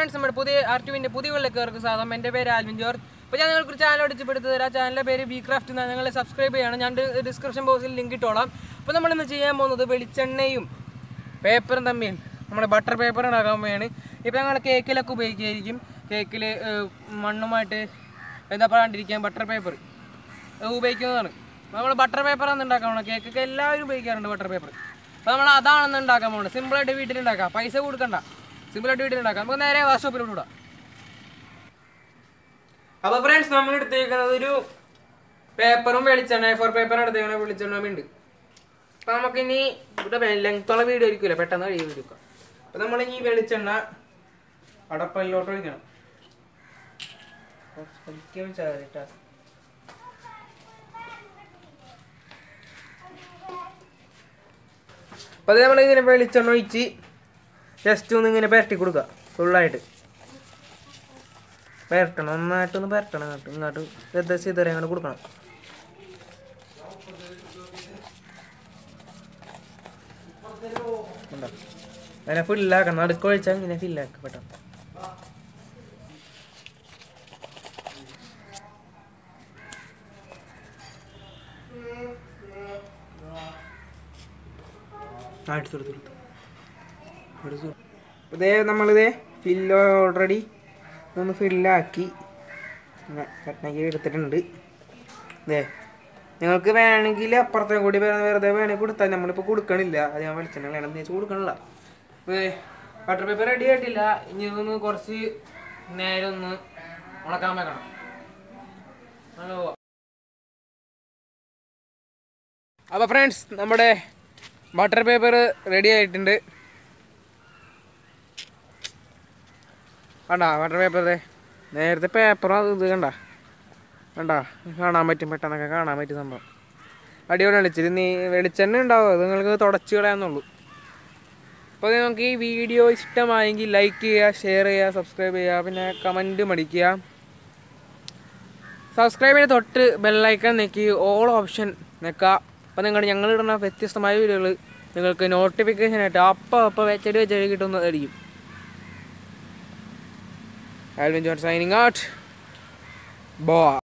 Friends നമ്മുടെ പുതിയ ആർട്ടുവിൻ്റെ പുതിയ വെള്ളക്കാർക്ക് സ്വാഗതം എൻ്റെ പേര് ആൽവിൻ ജോർജ് അപ്പോൾ ഞാൻ നിങ്ങൾക്ക് ഒരു ചാനൽ അടിച്ചപ്പെടുത്തു തരാം ചാനലിൻ്റെ പേര് ബി ക്രാഫ്റ്റ് എന്നാണ് നിങ്ങൾ സബ്സ്ക്രൈബ് ചെയ്യണം ഞാൻ ഡിസ്ക്രിപ്ഷൻ ബോക്സിൽ ലിങ്ക് ഇട്ടോളാം അപ്പോൾ നമ്മളിന്ന് ചെയ്യാൻ പോകുന്നത് വെളിച്ചെണ്ണയും പേപ്പറും തമ്മിൽ നമ്മുടെ ബട്ടർ പേപ്പർ ഉണ്ടാക്കാൻ പോവുകയാണ് ഇപ്പോൾ ഞങ്ങൾ കേക്കിലൊക്കെ ഉപയോഗിക്കുകയായിരിക്കും കേക്കിൽ മണ്ണുമായിട്ട് എന്താ പറയാണ്ടിരിക്കാൻ ബട്ടർ പേപ്പർ ഉപയോഗിക്കുന്നതാണ് നമ്മൾ ബട്ടർ പേപ്പറാണ് ഉണ്ടാക്കാൻ പോകണം കേക്കൊക്കെ എല്ലാവരും ഉപയോഗിക്കാറുണ്ട് ബട്ടർ പേപ്പർ അപ്പോൾ നമ്മൾ അതാണെന്ന് ഉണ്ടാക്കാൻ പോകുന്നത് സിമ്പിളായിട്ട് വീട്ടിലുണ്ടാക്കാം പൈസ കൊടുക്കണ്ട സിമ്പിളായിട്ട് വീട്ടിലുണ്ടാക്കാം നമുക്ക് നേരെ വർക്ക്ഷോപ്പിലോട്ട് വിടാം അപ്പോൾ ഫ്രണ്ട്സ് നമ്മൾ എടുത്തേക്കുന്നത് ഒരു പേപ്പറും വെളിച്ചെണ്ണ ഫോർ പേപ്പറും എടുത്തേക്കണ വെളിച്ചെണ്ണയും ഉണ്ട് അപ്പോൾ നമുക്കിനി ഇവിടെ ലെങ്ത്തുള്ള വീഡിയോ ആയിരിക്കുമല്ലോ പെട്ടെന്ന് കഴിയും വീഡിയോ അപ്പോൾ നമ്മൾ ഇനി വെളിച്ചെണ്ണ അടപ്പല്ലോട്ട് ഒഴിക്കണം ഒഴിക്കാൻ വെച്ചാൽ മതി കേട്ടോ അപ്പോൾ അത് നമ്മൾ ഇങ്ങനെ വെളിച്ചെണ്ണ ഒഴിച്ച് ജസ്റ്റ് ഒന്ന് ഇങ്ങനെ പുരട്ടി കൊടുക്കുക ഫുള്ളായിട്ട് പുരട്ടണം നന്നായിട്ടൊന്ന് പുരട്ടണം ഇങ്ങോട്ട് ഇങ്ങോട്ട് ശ്രദ്ധ ചെയ്തറിയാൻ അങ്ങനെ കൊടുക്കണം കണ്ടോ? അങ്ങനെ ഫില്ലാക്കണം നടുക്കൊഴിച്ചാൽ ഇങ്ങനെ ഫില്ലാക്കുക പെട്ടെന്ന് ആ എടുത്തു എടുത്തു എടുത്തു എടുത്തു ഇതേ നമ്മളിതേ ഫില്ല് ഓൾറെഡി ഒന്ന് ഫില്ലാക്കി കട്ടനക്കി എടുത്തിട്ടുണ്ട് ഇതേ നിങ്ങൾക്ക് വേണമെങ്കിൽ അപ്പുറത്തെ കൂടി വേ- വെറുതെ വേണമെങ്കിൽ കൊടുത്താൽ നമ്മളിപ്പോൾ കൊടുക്കണില്ല അത് ഞാൻ വെളിച്ചെണ്ണ വേണമെന്ന് വെച്ചാൽ കൊടുക്കണില്ല ബട്ടർ പേപ്പർ റെഡി ആയിട്ടില്ല ഇനി ഇതൊന്ന് കുറച്ച് നേരം ഒന്ന് ഉണക്കാൻ വെക്കണം അങ്ങനെ പോവാം അപ്പോൾ ഫ്രണ്ട്സ് നമ്മുടെ ബട്ടർ പേപ്പർ റെഡി ആയിട്ടുണ്ട് കണ്ട ബട്ടർ പേപ്പർ നേരത്തെ പേപ്പറും അത് ഇത് കണ്ട കണ്ട കാണാൻ പറ്റും പെട്ടെന്നൊക്കെ കാണാൻ പറ്റും സംഭവം അടിപൊളി വെളിച്ചിട്ട് നീ വെളിച്ചെണ്ണ ഉണ്ടാവും അത് നിങ്ങൾക്ക് തുടച്ച് കളയാന്നുള്ളൂ അപ്പോൾ നിങ്ങൾക്ക് ഈ വീഡിയോ ഇഷ്ടമായെങ്കിൽ ലൈക്ക് ചെയ്യുക ഷെയർ ചെയ്യുക സബ്സ്ക്രൈബ് ചെയ്യുക പിന്നെ കമൻറ്റ് മടിക്കുക സബ്സ്ക്രൈബ് തൊട്ട് ബെല്ലൈക്കൺ നെക്കി ഓൾ ഓപ്ഷൻ നിൽക്കുക അപ്പോൾ നിങ്ങൾ ഞങ്ങൾ ഇടുന്ന വ്യത്യസ്തമായ വീഡിയോകൾ നിങ്ങൾക്ക് നോട്ടിഫിക്കേഷൻ ആയിട്ട് അപ്പോൾ അപ്പോൾ വെച്ചടി വെച്ചടി കിട്ടുന്നതായിരിക്കും ആൽവിൻ ജോൺ സൈനിങ് ഔട്ട് ബോ